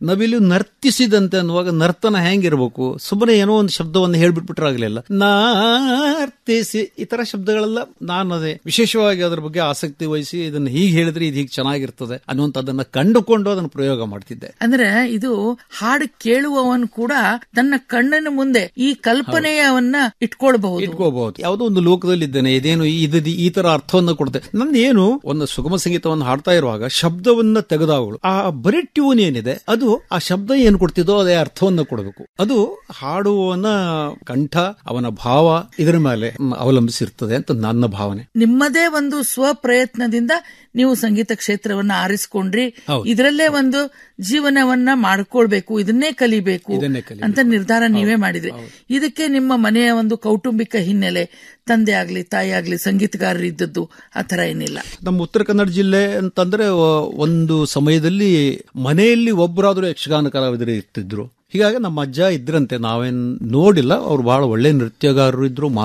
ನವಿಲು ನರ್ತಿಸಿದಂತೆ ಅನ್ನುವಾಗ ನರ್ತನ ಹೆಂಗಿರ್ಬೇಕು ಸುಮ್ಮನೆ ಏನೋ ಒಂದು ಶಬ್ದವನ್ನು ಹೇಳ್ಬಿಟ್ಬಿಟ್ರಾಗ್ಲಿಲ್ಲ ನರ್ತಿಸಿ ಈ ತರ ಶಬ್ದಗಳೆಲ್ಲ ನಾನು ಅದೇ ವಿಶೇಷವಾಗಿ ಅದ್ರ ಬಗ್ಗೆ ಆಸಕ್ತಿ ವಹಿಸಿ ಇದನ್ನ ಹೀಗೆ ಹೇಳಿದ್ರೆ ಇದು ಹೀಗೆ ಚೆನ್ನಾಗಿರ್ತದೆ ಅನ್ನುವಂಥದ್ದನ್ನ ಕಂಡುಕೊಂಡು ಅದನ್ನು ಪ್ರಯೋಗ ಮಾಡ್ತಿದ್ದೆ ಅಂದ್ರೆ ಇದು ಹಾಡು ಕೇಳುವವನು ಕೂಡ ತನ್ನ ಕಣ್ಣಿನ ಮುಂದೆ ಈ ಕಲ್ಪನೆಯವನ್ನ ಇಟ್ಕೊಳ್ಬಹುದು ಇಟ್ಕೋಬಹುದು ಯಾವುದೋ ಒಂದು ಲೋಕದಲ್ಲಿ ಇದ್ದೇನೆ ಇದೇನು ಇದು ಈ ತರ ಅರ್ಥವನ್ನು ಕೊಡುತ್ತೆ ನಂದು ಏನು ಒಂದು ಸುಗಮ ಸಂಗೀತವನ್ನು ಹಾಡ್ತಾ ಇರುವಾಗ ಶಬ್ದವನ್ನ ತೆಗೆದಾವಳು ಆ ಬರೀ ಟ್ಯೂನ್ ಏನಿದೆ ಅದು ಆ ಶಬ್ದ ಏನು ಕೊಡ್ತಿದ್ದೋ ಅದೇ ಅರ್ಥವನ್ನು ಕೊಡಬೇಕು ಅದು ಹಾಡುವವನ ಕಂಠ ಅವನ ಭಾವ ಇದರ ಮೇಲೆ ಮ್, ಅವಲಂಬಿಸಿರ್ತದೆ ಅಂತ ನನ್ನ ಭಾವನೆ ನಿಮ್ಮದೇ ಒಂದು ಸ್ವಪ್ರಯತ್ನದಿಂದ ನೀವು ಸಂಗೀತ ಕ್ಷೇತ್ರವನ್ನ ಆರಿಸ್ಕೊಂಡ್ರಿ ಹೌದು. ಇದರಲ್ಲೇ ಒಂದು ಜೀವನವನ್ನ ಮಾಡ್ಕೊಳ್ಬೇಕು ಇದನ್ನೇ ಕಲಿಬೇಕು ಇದನ್ನೇ ಕಲಿಬೇಕು. ಅಂತ ನಿರ್ಧಾರ ನೀವೇ ಮಾಡಿದ್ರಿ ಇದಕ್ಕೆ ನಿಮ್ಮ ಮನೆಯ ಒಂದು ಕೌಟುಂಬಿಕ ಹಿನ್ನೆಲೆ ತಂದೆ ಆಗ್ಲಿ ತಾಯಿ ಆಗ್ಲಿ ಸಂಗೀತಗಾರರಿದ್ದದ್ದು ಆ ತರ ಏನಿಲ್ಲ ನಮ್ಮ ಉತ್ತರ ಕನ್ನಡ ಜಿಲ್ಲೆ ಅಂತಂದ್ರೆ ಒ- ಒಂದು ಸಮಯದಲ್ಲಿ ಮನೆಯಲ್ಲಿ ಒಬ್ಬರಾದ್ರೂ ಯಕ್ಷಗಾನ ಕಲಾವಿದರು ಇರ್ತಿದ್ರು ಹೀಗಾಗಿ ನಮ್ಮ ಅಜ್ಜ ಇದ್ರಂತೆ ನಾವೇನ್ ನೋಡಿಲ್ಲ ಅವ್ರು ಬಹಳ ಒಳ್ಳೆ ನೃತ್ಯಗಾರರು ಇದ್ರು